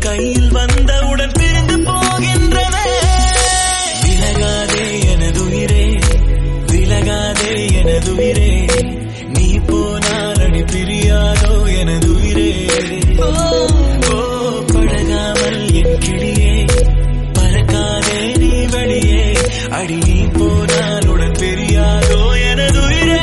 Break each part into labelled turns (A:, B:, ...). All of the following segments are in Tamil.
A: கையில் வந்தவுடன் பிரிந்து போகின்றன விலகாதே எனதுயிரே விலகாதே எனதுயிரே நீ போனால் அடி பிரியாதோ எனதுயிரே ஓ ஓ, பழகாமல் என் கிளியே பறக்காதே நீ வெளியே அடி நீ போனால் உடன் பெரியாதோ எனதுயிரே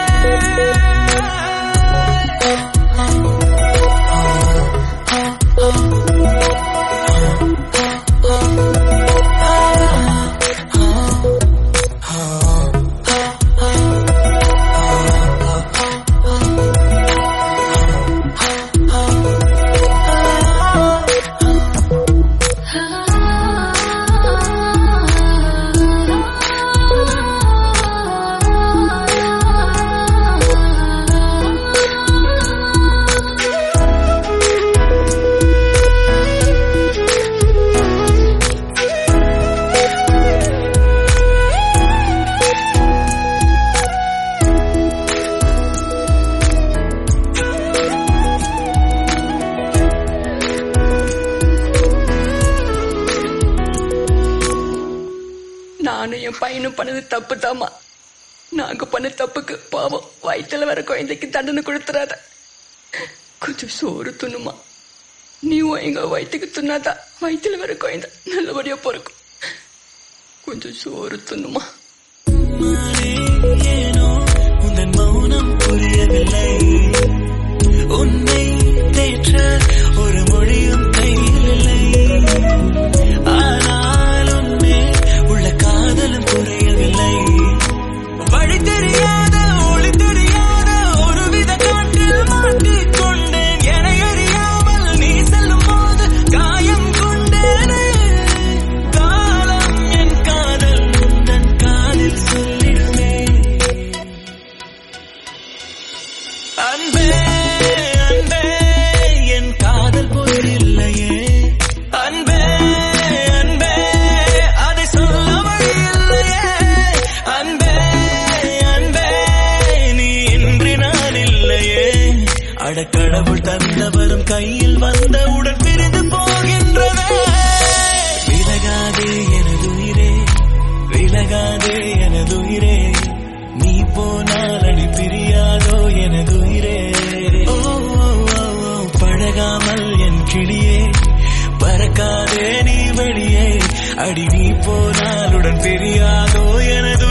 B: நானும் என் பையனும் பண்ணது தப்பு தாமா நாங்க பண்ண தப்புக்கு பாவம் வயித்துல வர குழந்தைக்கு தண்டனை கொடுத்துறாத கொஞ்சம் சோறு துண்ணுமா நீயும் எங்க வயிற்றுக்கு துண்ணாதான் வயித்துல வர குழந்தை நல்லபடியா பிறக்கும் கொஞ்சம் சோறு துண்ணுமா
A: மாறே ஏனோ உந்தன் மௌனம் புரியவில்லை உன்னை தேற்ற ஒரு மொழியும் கையில் இல்லை ஆனால் உன்மே உள்ள காதலும் குறையவில்லை வழி தெரியாத ஒளி தெரியாத ஒருவித காட்டில் மாட்டிக்கொண்டேன் என அறியாமல் நீ செல்லும் போது காயம் கொண்டேனே காலம் என் காதல் உந்தன் காலில் சொல்லிடுமே அன்பே அன்பே என் காதல் புரியலையே அன்பே அன்பே அதை சொல்ல வழியில்லையே அன்பே அன்பே நீ இன்றி நான் இல்லையே அடக்கடவுள் தந்தவரும் கையில் வந்தவுடன் பிரிந்து போகின்றதே விலகாதே எனதுயிரே விலகாதே எனதுயிரே நீ போனால் அடி பிரியாதோ எனதுயிரே ஓ ஓ, ஓ, ஓ, பழகாமல் என் கிளியே பறக்காதே நீ வெளியே அடி நீ போனாலுடன் பிரியாதோ எனது